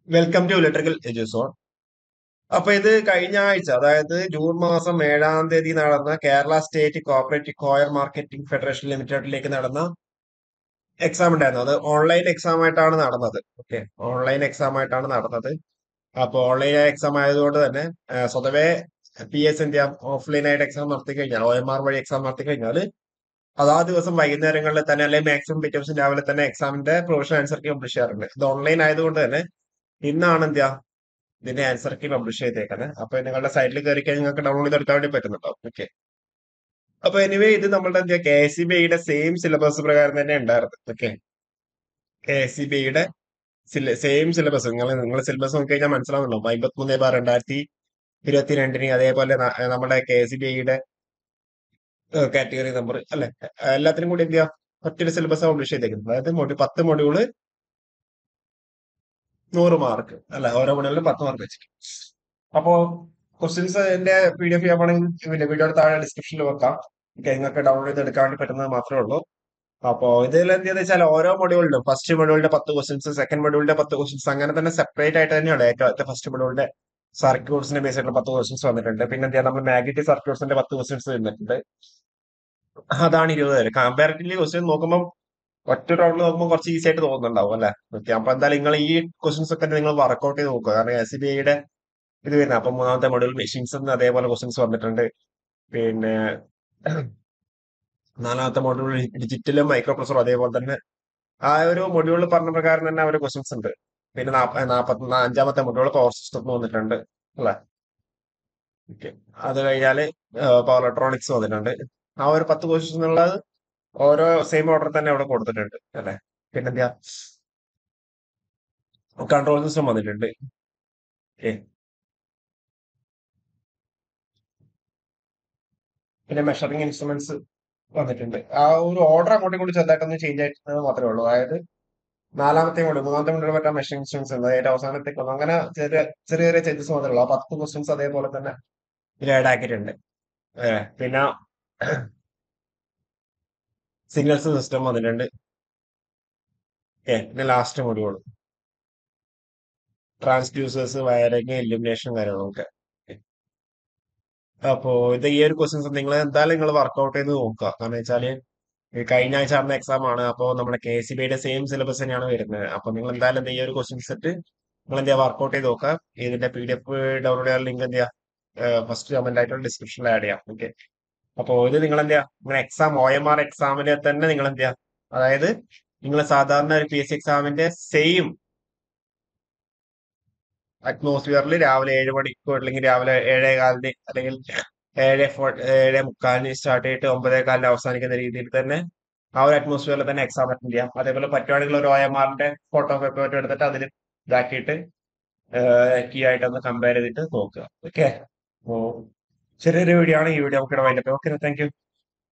welcome to electrical Eduzone അപ്പൊ ഇത് കഴിഞ്ഞ ആഴ്ച അതായത് ജൂൺ മാസം ഏഴാം തീയതി നടന്ന Kerala state cooperative coir marketing federation ലിമിറ്റഡിലേക്ക് നടന്ന എക്സാം ഉണ്ടായിരുന്നു അത് ഓൺലൈൻ എക്സാം ആയിട്ടാണ് നടന്നത് ഓക്കെ ഓൺലൈൻ എക്സാം ആയിട്ടാണ് നടന്നത് അപ്പൊ ഓൺലൈൻ എക്സാം ആയതുകൊണ്ട് തന്നെ ആ, സ്വതവേ പി എസ് എന്ത് ചെയ്യാം ഓഫ്ലൈൻ ആയിട്ട് എക്സാം നടത്തി കഴിഞ്ഞാൽ ഒ എം ആർ വഴി എക്സാം നടത്തി കഴിഞ്ഞാൽ അതാ ദിവസം വൈകുന്നേരങ്ങളിൽ തന്നെ അല്ലെങ്കിൽ മാക്സിമം പിറ്റേ ദിവസം രാവിലെ തന്നെ എക്സാമിന്റെ പ്രൊഫഷണൽ ആൻസർ കീ പബ്ലിഷ് ചെയ്യാറുണ്ട് ഇത് ഓൺലൈൻ ആയതുകൊണ്ട് തന്നെ ഇന്നാണ് എന്ത് ചെയ്യാ ഇതിന്റെ ആൻസർ കീ പബ്ലിഷ് ചെയ്തേക്കുന്നത് അപ്പൊ നിങ്ങളുടെ സൈറ്റിൽ കയറി കഴിഞ്ഞാൽ നിങ്ങൾക്ക് ഡൗൺലോഡ് ചെയ്തെടുക്കാൻ വേണ്ടി പറ്റുന്നുണ്ടോ ഓക്കെ അപ്പൊ എനിവേ ഇത് നമ്മളുടെ എന്താ കെ എസ് സി ബി ഐയുടെ സെയിം സിലബസ് പ്രകാരം തന്നെ ഉണ്ടായിരുന്നു okay K S C B ഐയുടെ സെയിം സിലബസ് നിങ്ങൾ നിങ്ങൾ സിലബസ് നോക്കി കഴിഞ്ഞാൽ മനസ്സിലാവുന്നുണ്ടോ അമ്പത്തിമൂന്ന് ബാർ രണ്ടായിരത്തി ഇരുപത്തിരണ്ടിന് അതേപോലെ ന- നമ്മുടെ കെ എസ് സി ബി ഐയുടെ കാറ്റഗറി നമ്പർ അല്ലെ എല്ലാത്തിനും കൂടി എന്ത് ചെയ്യാം ഒറ്റൊരു സിലബസ് പബ്ലിഷ് ചെയ്തേക്കുന്നത് അതായത് മൊഡ്യൂ പത്ത് മൊഡ്യൂള് നൂറ് മാർക്ക് അല്ല ഓരോ മൊഡ്യൂളിലും പത്ത് മാർക്ക് വെച്ചിട്ട് അപ്പോ ക്വസ്റ്റ്യൻസ് എന്റെ പി ഡി എഫ് ചെയ്യാൻ വേണമെങ്കിൽ വീഡിയോയുടെ താഴെ ഡിസ്ക്രിപ്ഷനിൽ വെക്കാം ഓക്കെ നിങ്ങൾക്ക് ഡൗൺലോഡ് ചെയ്ത് എടുക്കാൻ വേണ്ടി പറ്റുന്നത് മാത്രമേ ഉള്ളൂ അപ്പോ ഇതിൽ എന്താന്ന് വെച്ചാൽ ഓരോ മൊഡ്യൂളിലും ഫസ്റ്റ് മൊഡ്യൂളിന്റെ പത്ത് ക്വസ്റ്റ്യൻസ് സെക്കൻഡ് മൊഡ്യൂളിന്റെ പത്ത് ക്വസ്റ്റ്യൻസ് അങ്ങനെ തന്നെ സെപ്പറേറ്റ് ആയിട്ട് തന്നെയാണ് ഏറ്റവും ഫസ്റ്റ് മൊഡ്യൂളിന്റെ സർക്യൂട്ട്സിനെ ബേസ് ആയിട്ടുള്ള പത്ത് ക്വസ്റ്റ്യൻസ് വന്നിട്ടുണ്ട് പിന്നെ എന്താ നമ്മൾ മാഗ്നറ്റിക് സർക്യൂട്ട്സിന്റെ പത്ത് ക്വസ്റ്റ്യൻസ് വന്നിട്ടുണ്ട് അതാണ് ഇരുപത് പേര് കമ്പാരിറ്റീവ്ലി ക്വസ്റ്റ്യൻ നോക്കുമ്പോൾ ഒറ്റ റൗണ്ടിൽ നോക്കുമ്പോൾ കുറച്ച് ഈസി ആയിട്ട് തോന്നുന്നുണ്ടാവും അല്ലെ ഓക്കെ അപ്പൊ എന്തായാലും നിങ്ങൾ ഈ ക്വസ്റ്റ്യൻസ് ഒക്കെ നിങ്ങൾ വർക്ക്ഔട്ട് ചെയ്ത് നോക്കുക കാരണം എസ് ബി ഐയുടെ ഇത് വരുന്നത് അപ്പൊ മൂന്നാമത്തെ മൊഡ്യൂൾ മെഷീൻസ് അതേപോലെ ക്വസ്റ്റ്യൻസ് വന്നിട്ടുണ്ട് പിന്നെ നാലാമത്തെ മൊഡ്യൂൾ ഡിജിറ്റലും മൈക്രോ പ്രൊസറും അതേപോലെ തന്നെ ആ ഒരു മൊഡ്യൂളിൽ പറഞ്ഞ പ്രകാരം തന്നെ അവര് ക്വസ്റ്റ്യൻസ് ഉണ്ട് പിന്നെ നാപ്പ- നാപ്പത്തി അഞ്ചാമത്തെ മൊഡ്യൂൾ പവർ സിസ്റ്റം വന്നിട്ടുണ്ട് അല്ലെ ഓക്കെ അത് കഴിഞ്ഞാല് പവർ ഇലക്ട്രോണിക്സ് വന്നിട്ടുണ്ട് ആ ഒരു പത്ത് ക്വസ്റ്റ്യൻസ് എന്നുള്ളത് ഓരോ സെയിം ഓർഡർ തന്നെ അവിടെ കൊടുത്തിട്ടുണ്ട് അല്ലെ പിന്നെന്താ കൺട്രോൾ സിസ്റ്റം വന്നിട്ടുണ്ട് ഓക്കെ പിന്നെ മെഷറിംഗ് ഇൻസ്ട്രുമെന്റ്സ് വന്നിട്ടുണ്ട് ആ ഒരു ഓർഡർ അങ്ങോട്ടും ഇങ്ങോട്ടും ചെറുതായിട്ടൊന്ന് ചേഞ്ച് ആയിട്ട് മാത്രമേ ഉള്ളൂ അതായത് നാലാമത്തെ കൂടി മൂന്നാമത്തെ കൂടി മറ്റേ മെഷറിംഗ് ഇൻസ്ട്രുമെന്റ്സ് ഉണ്ട് അതിന്റെ അവസാനത്തേക്ക് വന്നു അങ്ങനെ ചെറിയ ചെറിയ ചെറിയ ചേഞ്ചസ് മാത്രമേ ഉള്ളൂ ആ പത്ത് ക്വസ്റ്റ്യൻസ് അതേപോലെ തന്നെ ഇതിൽ ആഡ് ആക്കിയിട്ടുണ്ട് ഏ, പിന്നെ സിഗ്നൽസ് സിസ്റ്റം വന്നിട്ടുണ്ട് ഓക്കെ പിന്നെ last module transducers wiring illumination കാര്യങ്ങളൊക്കെ അപ്പോ ഇത് ഈ ഒരു ക്വസ്റ്റ്യൻസ് നിങ്ങൾ എന്തായാലും നിങ്ങൾ വർക്ക്ഔട്ട് ചെയ്ത് നോക്കുക കാരണം വെച്ചാല് ഈ കഴിഞ്ഞ ആഴ്ച നടന്ന എക്സാം ആണ് അപ്പോൾ നമ്മുടെ കെ സി ബിയുടെ സെയിം സിലബസ് തന്നെയാണ് വരുന്നത് അപ്പൊ നിങ്ങൾ എന്തായാലും എന്ത് ചെയ്യുക, ഈ ഒരു ക്വസ്റ്റ്യൻ സെറ്റ് നിങ്ങൾ എന്ത് ചെയ്യുക വർക്ക്ഔട്ട് ചെയ്ത് നോക്കുക ഇതിന്റെ പി ഡി എഫ് ഡൗൺലോഡ് ചെയ്യാൻ ലിങ്ക് എന്ത് ചെയ്യുക ഫസ്റ്റ് കമന്റ് ആയിട്ടുള്ള ഡിസ്ക്രിപ്ഷനിൽ ആഡ് ചെയ്യാം ഓക്കെ അപ്പോ ഇത് നിങ്ങൾ എന്ത് ചെയ്യുക നിങ്ങൾ എക്സാം ഒ എം ആർ എക്സാമിന് തന്നെ നിങ്ങൾ എന്ത് ചെയ്യുക അതായത് നിങ്ങൾ സാധാരണ ഒരു പി എസ് സി എക്സാമിന്റെ സെയിം അറ്റ്മോസ്ഫിയറിൽ രാവിലെ ഏഴ് മണിക്കോ അല്ലെങ്കിൽ രാവിലെ ഏഴേ കാലിന് അല്ലെങ്കിൽ ഏഴ് ഫോ- ഏഴ് മുക്കാലിന് സ്റ്റാർട്ട് ചെയ്തിട്ട് ഒമ്പതേ കാലിന് അവസാനിക്കുന്ന രീതിയിൽ തന്നെ ആ ഒരു അറ്റ്മോസ്ഫിയറിൽ തന്നെ എക്സാം അറ്റൻഡ് ചെയ്യാം അതേപോലെ പറ്റുവാണെങ്കിൽ ഒരു ഒ എം ആറിന്റെ ഫോട്ടോ പേപ്പർ എടുത്തിട്ട് അതിൽ ഇതാക്കിയിട്ട് കീ ആയിട്ടൊന്ന് കമ്പയർ ചെയ്തിട്ട് നോക്കുക ഓക്കെ ഓ ചെറിയൊരു വീഡിയോ ആണ് ഈ വീഡിയോ നമുക്ക് വൈകിട്ട് ഓക്കെ താങ്ക് യു